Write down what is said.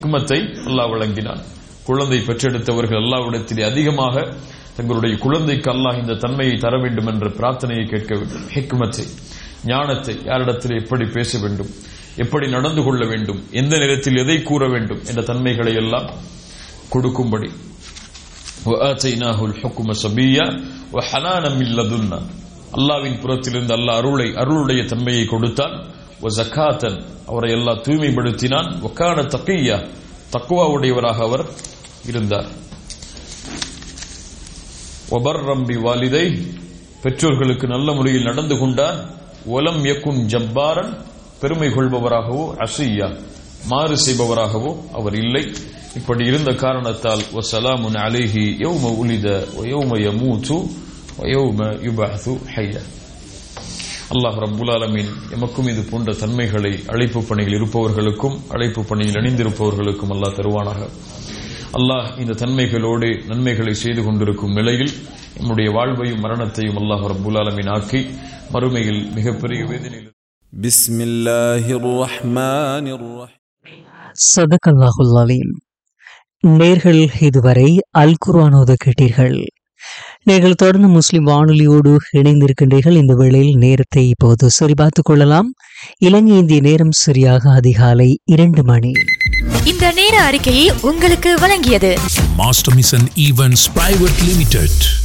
ஹிக்மத்தை அல்லாஹ் வழங்கினான் குழந்தை பெற்றெடுத்தவர்கள் அல்லாவிடத்திலே அதிகமாக தங்களுடைய குழந்தைக்கு அல்லாஹ் இந்த தன்மையை தர வேண்டும் என்ற பிரார்த்தனையை கேட்க வேண்டும் ஹிக்மத்தை ஞானத்தை யாரிடத்தில் எப்படி பேச வேண்டும் எப்படி நடந்து கொள்ள வேண்டும் எந்த நேரத்தில் எதை கூற வேண்டும் என்ற தன்மைகளை எல்லாம் கொடுக்கும்படி وآتيناه الحكم صبيا وحنانا من لدنا அல்லாவின் புறத்திலிருந்து அல்லாஹ் அருளை அருளுடைய தன்மையை கொடுத்தான் ஜக்காத்தன் அவரை எல்லாம் தூய்மைப்படுத்தினான் ஒக்கான தக்கையா தக்குவாவுடையவராக அவர் இருந்தார் ஒபர் ரம்பி வாலிதை பெற்றோர்களுக்கு நல்ல முறையில் நடந்து கொண்டார் ஒலம் யக்குன் ஜப்பாரன் பெருமை கொள்பவராகவோ அசையா மாறு செய்பவராகவோ அவர் இல்லை இப்படி இருந்த காரணத்தால் வசலாமுன் அலைஹி யௌம உலித வயௌம யமூத்து வயௌம யுபஅது ஹய்யா அல்லாஹ் ரப்புல் ஆலமீன் எமக்கும் இது போன்ற தன்மைகளை அழைப்பு பணியில் இருப்பவர்களுக்கும் அழைப்பு பணியில் இணைந்திருப்பவர்களுக்கும் அல்லாஹ் தருவானாக அல்லாஹ் இந்த தன்மைகளோடு நன்மைகளை செய்து கொண்டிருக்கும் நிலையில் நம்முடைய வாழ்வையும் மரணத்தையும் அல்லாஹ் ரப்புல் ஆலமீன் ஆக்கி மறுமையில் மிகப்பெரிய வேதனையில் بسم الله الرحمن الرحيم சதகல்லாஹுல் அலீம் நேர்கள் இதுவரை அல் குர்ஆனோத கேட்டீர்கள் நீங்கள் தொடர்ந்து முஸ்லிம் வானொலியோடு இணைந்திருக்கின்றீர்கள் இந்த வேளையில் நேரத்தை இப்போது சரிபார்த்துக் கொள்ளலாம் இலங்கை இந்திய நேரம் சரியாக அதிகாலை இரண்டு மணி இந்த நேர அறிக்கையை உங்களுக்கு வழங்கியது Master Mission Events Private Limited.